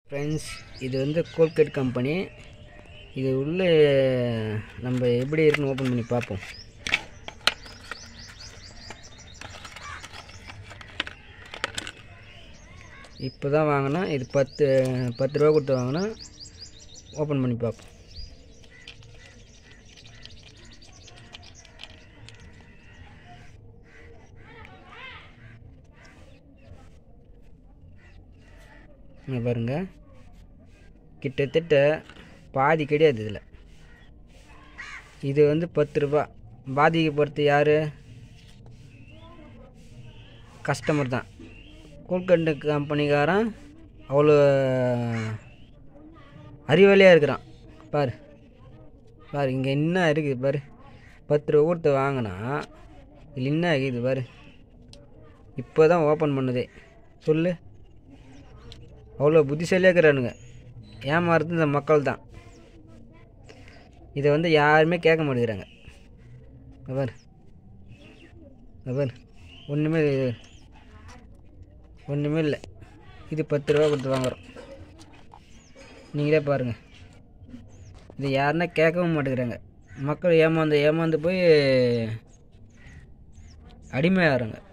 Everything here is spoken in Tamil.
ஃப்ரெண்ட்ஸ் இது வந்து கோல்கேட் கம்பெனி இது உள்ளே நம்ம எப்படி இருக்குன்னு ஓப்பன் பண்ணி பார்ப்போம் இப்போ தான் வாங்கினா இது பத்து பத்து ரூபா கொடுத்து வாங்கினா ஓப்பன் பண்ணி பார்ப்போம் இங்க பாருங்க கிட்டத்தட்ட பாதி கிடையாது இதில் இது வந்து பத்து ரூபா பாதிக்கப்படுறது யார் கஸ்டமர் தான் கூல்கண்டு கம்பெனிக்காரன் அவ்வளோ அறிவாளியாக இருக்கிறான் பாரு பாரு இங்கே என்ன இருக்குது பாரு பத்து ரூபா கொடுத்து வாங்கினா இதில் என்ன இருக்குது பாரு இப்போ தான் ஓப்பன் பண்ணுதே சொல்லு அவ்வளோ புத்திசாலியாக இருக்கிறானுங்க ஏமாறுறது இந்த மக்கள் தான் இதை வந்து யாருமே கேட்க மாட்டேங்கிறாங்க அவர் அவர் ஒன்றுமே இது ஒன்றுமே இல்லை இது பத்து ரூபா கொடுத்து வாங்குறோம் நீங்களே பாருங்கள் இது யாருன்னா கேட்கவும் மாட்டேங்கிறாங்க மக்கள் ஏமாந்து ஏமாந்து போய் அடிமையாகிறாங்க